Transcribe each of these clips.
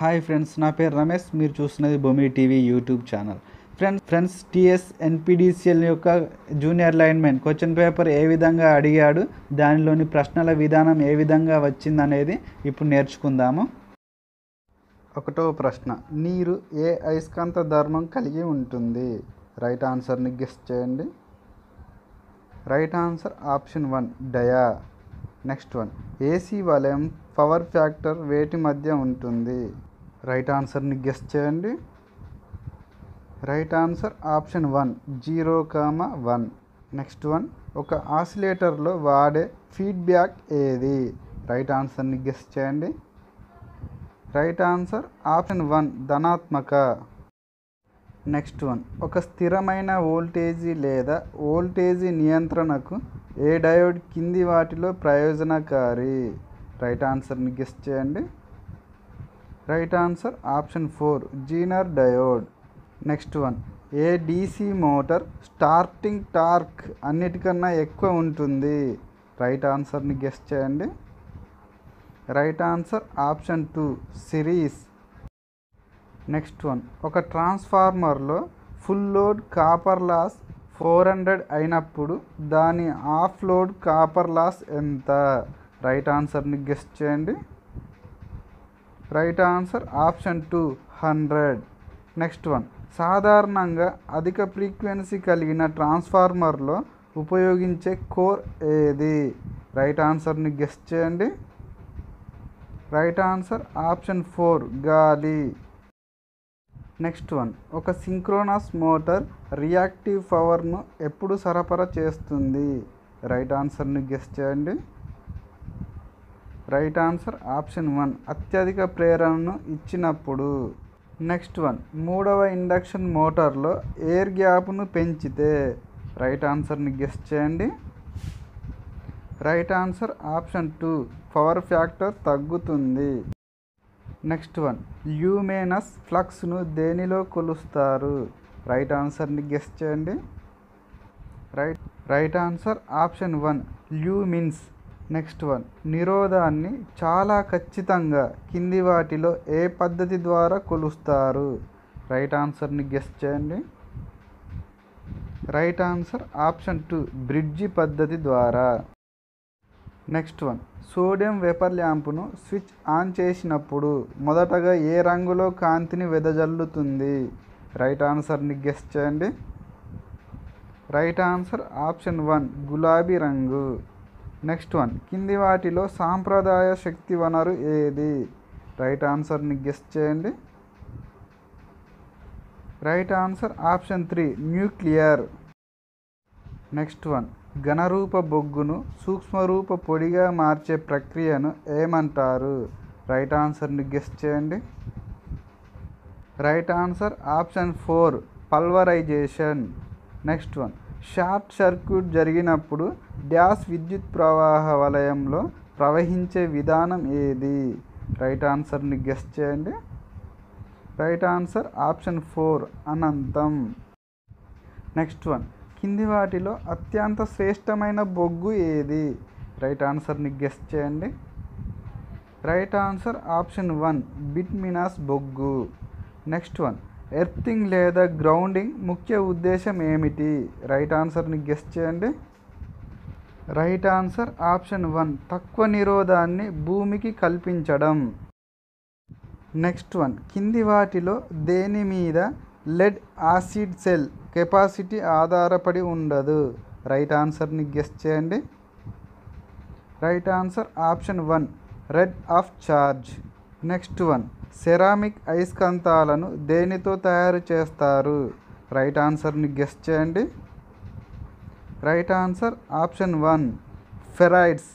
hi friends నా పేరు రమేష్ మీరు చూస్తున్నది Bommi TV YouTube channel friends friends TS NPDCL యొక్క జూనియర్ లైన్మెన్ క్వశ్చన్ పేపర్ ఏ విధంగా అడిగాడు దానిలోని ప్రశ్నల విధానం ఏ విధంగా వచ్చిందనేది ఇప్పుడు నేర్చుకుందాము ఒకటో ప్రశ్న నీరు ఏ అయస్కాంత ధర్మం కలిగి ఉంటుంది రైట్ ఆన్సర్ని గెస్ చేయండి రైట్ ఆన్సర్ ఆప్షన్ వన్ డయా నెక్స్ట్ వన్ ఏసీ వలయం పవర్ ఫ్యాక్టర్ వేటి మధ్య ఉంటుంది రైట్ ఆన్సర్ని గెస్ చేయండి right answer option one zero comma one next one ఒక ఆసిలేటర్లో వాడే ఫీడ్బ్యాక్ ఏది రైట్ ఆన్సర్ని గెస్ చేయండి రైట్ ఆన్సర్ ఆప్షన్ వన్ ధనాత్మక నెక్స్ట్ వన్ ఒక స్థిరమైన వోల్టేజీ లేదా వోల్టేజీ నియంత్రణకు ఏ డయోడ్ కింది వాటిలో ప్రయోజనకారి రైట్ ఆన్సర్ని గెస్ చేయండి right answer option four zener diode next one ఏ డీసీ మోటార్ స్టార్టింగ్ టార్క్ అన్నిటికన్నా ఎక్కువ ఉంటుంది రైట్ ఆన్సర్ని గెస్ చేయండి right answer option two series next one ఒక ట్రాన్స్ఫార్మర్లో full load copper loss four hundred అయినప్పుడు దాని ఆఫ్ లోడ్ కాపర్ లాస్ ఎంత రైట్ ఆన్సర్ని గెస్ చేయండి right answer option two hundred next one సాధారణంగా అధిక ఫ్రీక్వెన్సీ కలిగిన ట్రాన్స్ఫార్మర్లో ఉపయోగించే కోర్ ఏది రైట్ ఆన్సర్ని గెస్ చేయండి రైట్ ఆన్సర్ ఆప్షన్ ఫోర్ గాలి నెక్స్ట్ వన్ ఒక సింక్రోనస్ మోటార్ రియాక్టివ్ పవర్ను ఎప్పుడు సరఫరా చేస్తుంది రైట్ ఆన్సర్ని గెస్ చేయండి రైట్ ఆన్సర్ ఆప్షన్ వన్ అత్యధిక ప్రేరణను ఇచ్చినప్పుడు నెక్స్ట్ వన్ మూడవ ఇండక్షన్ మోటార్లో ఎయిర్ గ్యాప్ను పెంచితే రైట్ ఆన్సర్ని గెస్ చేయండి right answer option two power factor తగ్గుతుంది నెక్స్ట్ వన్ ల్యూమేనస్ ఫ్లక్స్ను దేనిలో కొలుస్తారు రైట్ ఆన్సర్ని గెస్ చేయండి right right answer option one lumens next one నిరోధాన్ని చాలా ఖచ్చితంగా కింది వాటిలో ఏ పద్ధతి ద్వారా కొలుస్తారు రైట్ ఆన్సర్ని గెస్ చేయండి right answer option two bridge పద్ధతి ద్వారా నెక్స్ట్ వన్ సోడియం వేపర్ ల్యాంపును స్విచ్ ఆన్ చేసినప్పుడు మొదటగా ఏ రంగులో కాంతిని వెదజల్లుతుంది రైట్ ఆన్సర్ని గెస్ చేయండి రైట్ ఆన్సర్ ఆప్షన్ వన్ గులాబీ రంగు నెక్స్ట్ వన్ కింది వాటిలో సాంప్రదాయ శక్తి వనరు ఏది రైట్ ఆన్సర్ని గెస్ చేయండి right answer option three nuclear next one ఘనరూప బొగ్గును సూక్ష్మరూప పొడిగా మార్చే ప్రక్రియను ఏమంటారు రైట్ ఆన్సర్ని గెస్ చేయండి right answer option four pulverization next one short circuit జరిగినప్పుడు డ్యాష్ విద్యుత్ ప్రవాహ వలయంలో ప్రవహించే విధానం ఏది రైట్ ఆన్సర్ని గెస్ చేయండి రైట్ ఆన్సర్ ఆప్షన్ ఫోర్ అనంతం నెక్స్ట్ వన్ కింది వాటిలో అత్యంత శ్రేష్టమైన బొగ్గు ఏది రైట్ ఆన్సర్ని గెస్ చేయండి right answer option one bituminous బొగ్గు నెక్స్ట్ వన్ ఎర్తింగ్ లేదా గ్రౌండింగ్ ముఖ్య ఉద్దేశం ఏమిటి రైట్ ఆన్సర్ని గెస్ చేయండి రైట్ ఆన్సర్ ఆప్షన్ వన్ తక్కువ నిరోధాన్ని భూమికి కల్పించడం నెక్స్ట్ వన్ కింది వాటిలో దేని మీద లెడ్ యాసిడ్ సెల్ కెపాసిటీ ఆధారపడి ఉండదు రైట్ ఆన్సర్ని గెస్ చేయండి right answer option one rate of charge next one ceramic అయస్కాంతాలను దేనితో తయారు చేస్తారు రైట్ ఆన్సర్ని గెస్ చేయండి right answer option one ferrites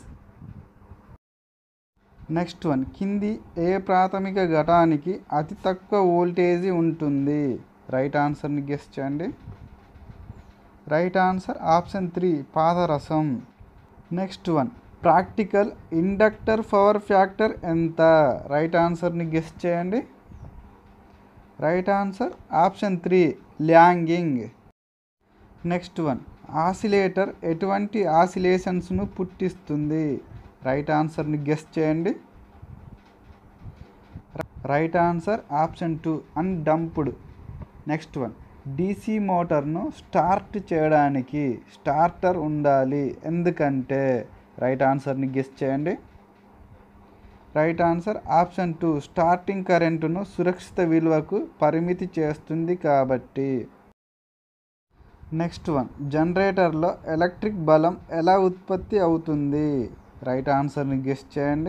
next one కింది ఏ ప్రాథమిక ఘటానికి అతి తక్కువ వోల్టేజీ ఉంటుంది రైట్ ఆన్సర్ని గెస్ చేయండి రైట్ ఆన్సర్ ఆప్షన్ త్రీ పాదరసం next one practical inductor power factor ఎంత రైట్ ఆన్సర్ని గెస్ చేయండి right answer option three lagging next one oscillator ఎటువంటి ఆసిలేషన్స్ను పుట్టిస్తుంది రైట్ ఆన్సర్ని గెస్ చేయండి right answer option two undamped next one DC మోటార్ను స్టార్ట్ చేయడానికి స్టార్టర్ ఉండాలి ఎందుకంటే రైట్ ఆన్సర్ని గెస్ చేయండి right answer option two starting కరెంటును సురక్షిత విలువకు పరిమితి చేస్తుంది కాబట్టి నెక్స్ట్ వన్ జనరేటర్లో ఎలక్ట్రిక్ బలం ఎలా ఉత్పత్తి అవుతుంది రైట్ ఆన్సర్ని గెస్ చేయండి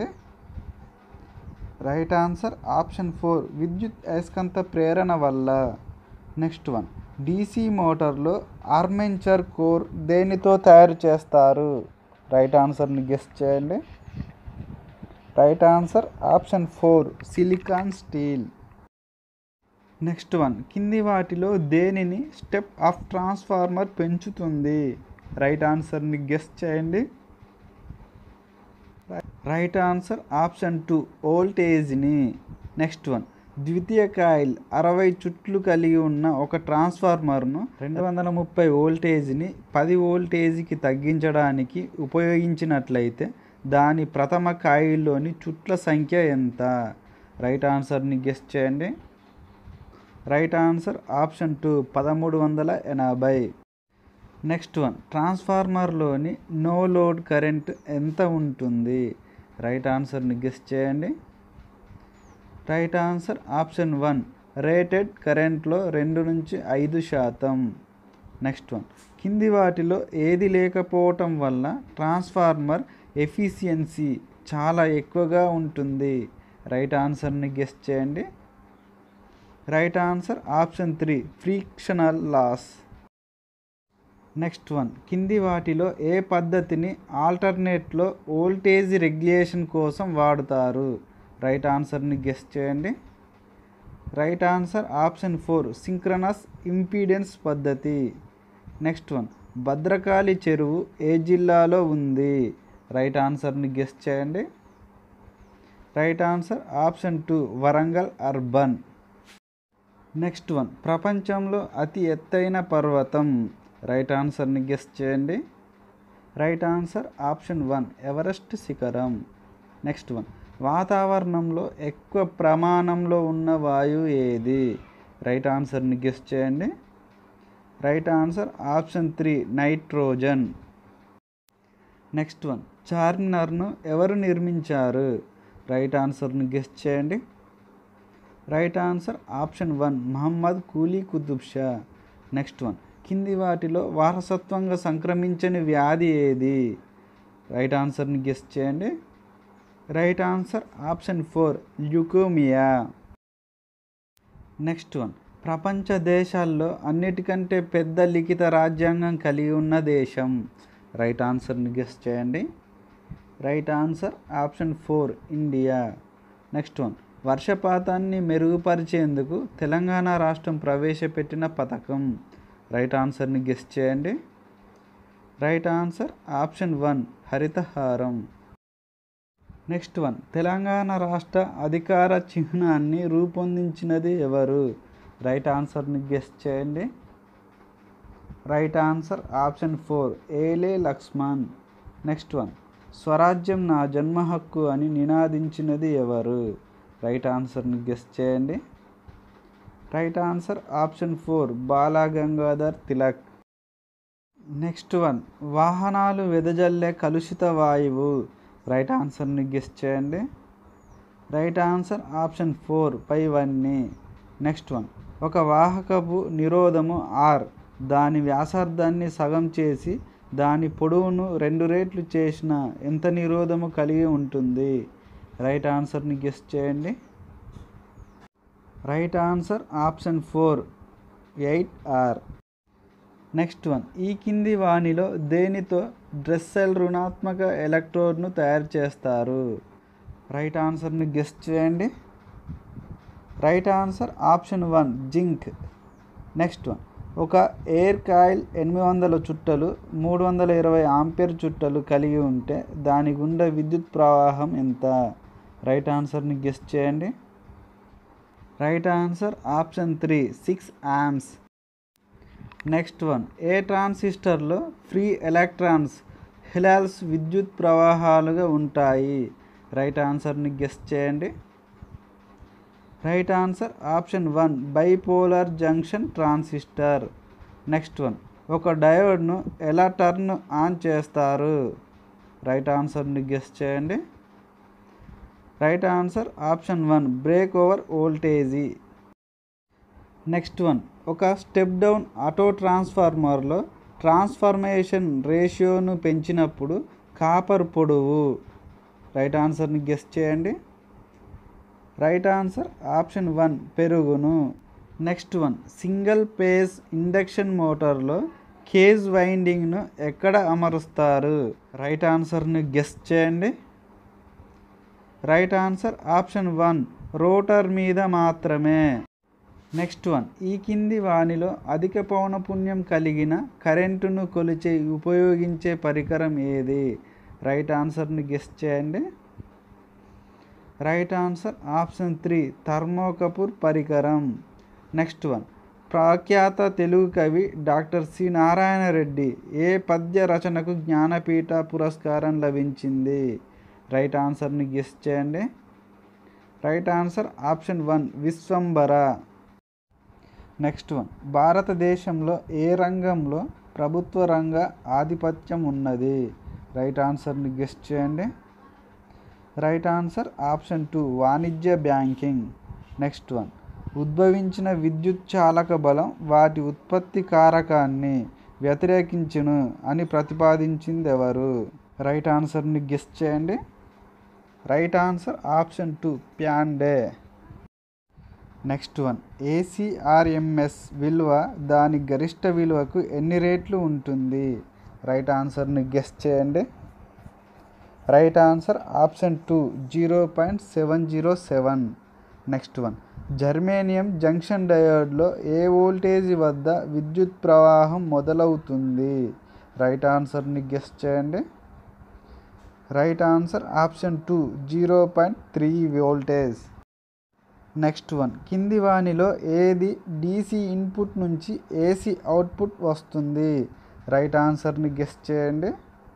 రైట్ ఆన్సర్ ఆప్షన్ ఫోర్ విద్యుత్ అయస్కాంత ప్రేరణ వల్ల నెక్స్ట్ వన్ డీసీ మోటార్లో ఆర్మెంచర్ కోర్ దేనితో తయారు చేస్తారు రైట్ ఆన్సర్ని గెస్ చేయండి right answer option four silicon steel next one కింది వాటిలో దేనిని స్టెప్ ఆఫ్ ట్రాన్స్ఫార్మర్ పెంచుతుంది రైట్ ఆన్సర్ని గెస్ చేయండి రైట్ ఆన్సర్ ఆప్షన్ టూ ఓల్టేజ్ని నెక్స్ట్ వన్ ద్వితీయ కాయిల్ అరవై చుట్లు కలిగి ఉన్న ఒక ట్రాన్స్ఫార్మర్ను రెండు వందల ముప్పై వోల్టేజ్ని పది వోల్టేజ్కి తగ్గించడానికి ఉపయోగించినట్లయితే దాని ప్రథమ కాయిల్లోని చుట్ల సంఖ్య ఎంత రైట్ ఆన్సర్ని గెస్ చేయండి రైట్ ఆన్సర్ ఆప్షన్ టూ పదమూడు వందల ఎనభై నెక్స్ట్ వన్ ట్రాన్స్ఫార్మర్లోని నో లోడ్ కరెంట్ ఎంత ఉంటుంది రైట్ ఆన్సర్ని గెస్ చేయండి right answer option one rated కరెంట్లో రెండు నుంచి ఐదు శాతం నెక్స్ట్ వన్ కింది వాటిలో ఏది లేకపోవటం వల్ల ట్రాన్స్ఫార్మర్ ఎఫిషియన్సీ చాలా ఎక్కువగా ఉంటుంది రైట్ ఆన్సర్ని గెస్ చేయండి right answer option three frictional loss next one కింది వాటిలో ఏ పద్ధతిని ఆల్టర్నేట్లో వోల్టేజ్ రెగ్యులేషన్ కోసం వాడుతారు రైట్ ఆన్సర్ని గెస్ చేయండి right answer option four synchronous impedance పద్ధతి నెక్స్ట్ వన్ భద్రకాళి చెరువు ఏ జిల్లాలో ఉంది రైట్ ఆన్సర్ని గెస్ చేయండి right answer option two Warangal urban next one ప్రపంచంలో అతి ఎత్తైన పర్వతం రైట్ ఆన్సర్ని గెస్ చేయండి right answer option one Everest శిఖరం నెక్స్ట్ వన్ వాతావరణంలో ఎక్కువ ప్రమాణంలో ఉన్న వాయువు ఏది రైట్ ఆన్సర్ని గెస్ చేయండి right answer option three nitrogen next one చార్మినార్ను ఎవరు నిర్మించారు రైట్ ఆన్సర్ని గెస్ చేయండి right answer option one Mohammed Quli Qutub Shah next one కింది వాటిలో వారసత్వంగా సంక్రమించని వ్యాధి ఏది రైట్ ఆన్సర్ని గెస్ చేయండి right answer option four leukaemia next one ప్రపంచ దేశాల్లో అన్నిటికంటే పెద్ద లిఖిత రాజ్యాంగం కలిగి ఉన్న దేశం రైట్ ఆన్సర్ని గెస్ చేయండి right answer option four India next one వర్షపాతాన్ని మెరుగుపరిచేందుకు తెలంగాణ రాష్ట్రం ప్రవేశపెట్టిన పథకం రైట్ ఆన్సర్ని గెస్ చేయండి right answer option one Harithaharam next one Telangana రాష్ట్ర అధికార చిహ్నాన్ని రూపొందించినది ఎవరు రైట్ ఆన్సర్ని గెస్ చేయండి రైట్ ఆన్సర్ ఆప్షన్ ఫోర్ ఏలే లక్ష్మణ్ నెక్స్ట్ వన్ స్వరాజ్యం నా జన్మ హక్కు అని నినాదించినది ఎవరు రైట్ ఆన్సర్ని గెస్ చేయండి right answer option four Balgangadhar Tilak next one వాహనాలు వెదజల్లే కలుషిత వాయువు రైట్ ఆన్సర్ని గెస్ చేయండి రైట్ ఆన్సర్ ఆప్షన్ ఫోర్ పైవన్నీ నెక్స్ట్ వన్ ఒక వాహకపు నిరోధము ఆర్ దాని వ్యాసార్థాన్ని సగం చేసి దాని పొడవును రెండు రేట్లు చేసిన ఎంత నిరోధము కలిగి ఉంటుంది రైట్ ఆన్సర్ని గెస్ చేయండి right answer option four eight R next one ఈ కింది వాణిలో దేనితో డ్రెస్సెల్ రుణాత్మక ఎలక్ట్రోడ్ను తయారు చేస్తారు రైట్ ఆన్సర్ని గెస్ చేయండి right answer option one zinc next one ఒక ఎయిర్ కాయిల్ ఎనిమిది వందల చుట్టలు మూడు వందల ఇరవై ఆంపియర్ చుట్టలు కలిగి ఉంటే దాని గుండా విద్యుత్ ప్రవాహం ఎంత రైట్ ఆన్సర్ని గెస్ చేయండి right answer option three six amps next one ఏ ట్రాన్సిస్టర్లో ఫ్రీ ఎలక్ట్రాన్స్ హిలాల్స్ విద్యుత్ ప్రవాహాలుగా ఉంటాయి రైట్ ఆన్సర్ని గెస్ చేయండి right answer option one bipolar junction transistor next one ఒక డయోడ్ను ఎలా టర్న్ ఆన్ చేస్తారు రైట్ ఆన్సర్ని గెస్ చేయండి right answer option one break over voltage next one ఒక స్టెప్ డౌన్ ఆటో ట్రాన్స్ఫార్మర్లో ట్రాన్స్ఫర్మేషన్ రేషియోను పెంచినప్పుడు కాపర్ పొడవు రైట్ ఆన్సర్ని గెస్ చేయండి రైట్ ఆన్సర్ ఆప్షన్ వన్ పెరుగును next one single phase induction మోటార్లో కేజ్ వైండింగ్ను ఎక్కడ అమరుస్తారు రైట్ ఆన్సర్ని గెస్ చేయండి right answer option one rotor మీద మాత్రమే నెక్స్ట్ వన్ ఈ కింది వానిలో అధిక పౌనపుణ్యం కలిగిన కరెంటును కొలిచే ఉపయోగించే పరికరం ఏది రైట్ ఆన్సర్ని గెస్ చేయండి right answer option three thermocouple పరికరం నెక్స్ట్ వన్ ప్రఖ్యాత తెలుగు కవి డాక్టర్ సి నారాయణ రెడ్డి ఏ పద్య రచనకు జ్ఞానపీఠ పురస్కారం లభించింది రైట్ ఆన్సర్ని గెస్ చేయండి right answer option one Vishwambhara next one భారతదేశంలో ఏ రంగంలో ప్రభుత్వ రంగ ఆధిపత్యం ఉన్నది రైట్ ఆన్సర్ని గెస్ చేయండి రైట్ ఆన్సర్ ఆప్షన్ టూ వాణిజ్య బ్యాంకింగ్ నెక్స్ట్ వన్ ఉద్భవించిన విద్యుత్ చాలక బలం వాటి ఉత్పత్తి కారకాన్ని వ్యతిరేకించును అని ప్రతిపాదించింది ఎవరు రైట్ ఆన్సర్ని గెస్ చేయండి రైట్ ఆన్సర్ ఆప్షన్ టూ ప్యాండే నెక్స్ట్ వన్ ఏసీఆర్ఎంఎస్ విలువ దాని గరిష్ట విలువకు ఎన్ని రేట్లు ఉంటుంది రైట్ ఆన్సర్ని గెస్ చేయండి right answer option two zero point seven zero seven next one germanium junction డయోడ్లో ఏ వోల్టేజ్ వద్ద విద్యుత్ ప్రవాహం మొదలవుతుంది రైట్ ఆన్సర్ని గెస్ చేయండి right answer option two zero point three voltage next one కింది వానిలో ఏది డీసీ ఇన్పుట్ నుంచి ఏసీ అవుట్పుట్ వస్తుంది రైట్ ఆన్సర్ని గెస్ చేయండి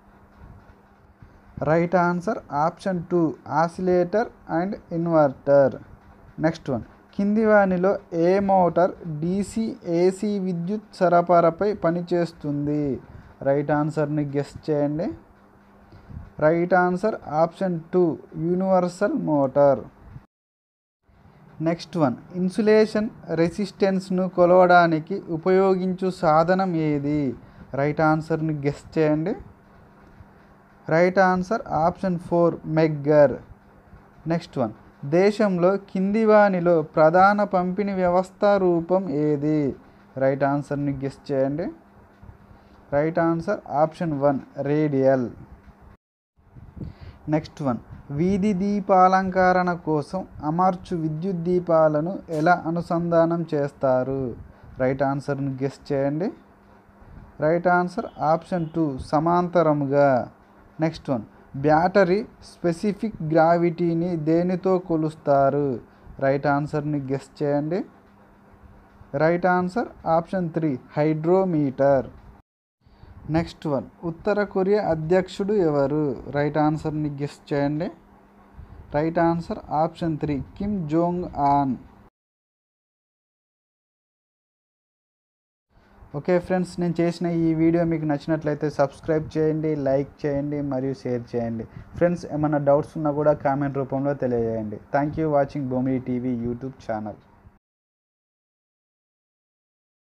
right answer option two oscillator and inverter next one కింది వానిలో ఏ మోటార్ డీసీ ఏసీ విద్యుత్ సరఫరాపై పనిచేస్తుంది రైట్ ఆన్సర్ని గెస్ చేయండి right answer option two universal motor next one insulation రెసిస్టెన్స్ను కొలవడానికి ఉపయోగించు సాధనం ఏది రైట్ ఆన్సర్ని గెస్ చేయండి right answer option four megger next one దేశంలో కింది వానిలో ప్రధాన పంపిణీ వ్యవస్థ రూపం ఏది రైట్ ఆన్సర్ని గెస్ చేయండి right answer option one radial next one వీధి దీపాలంకరణ కోసం అమర్చు విద్యుత్ దీపాలను ఎలా అనుసంధానం చేస్తారు రైట్ ఆన్సర్ని గెస్ చేయండి రైట్ ఆన్సర్ ఆప్షన్ టూ సమాంతరముగా నెక్స్ట్ వన్ బ్యాటరీ స్పెసిఫిక్ గ్రావిటీని దేనితో కొలుస్తారు రైట్ ఆన్సర్ని గెస్ చేయండి right answer option three hydrometer next one ఉత్తర కొరియా అధ్యక్షుడు ఎవరు రైట్ ఆన్సర్ని గెస్ చేయండి right answer option three Kim Jong Un okay friends నేను చేసిన ఈ వీడియో మీకు నచ్చినట్లయితే సబ్స్క్రైబ్ చేయండి లైక్ చేయండి మరియు షేర్ చేయండి ఫ్రెండ్స్ ఏమైనా డౌట్స్ ఉన్నా కూడా కామెంట్ రూపంలో తెలియజేయండి thank you watching Bomidi TV YouTube channel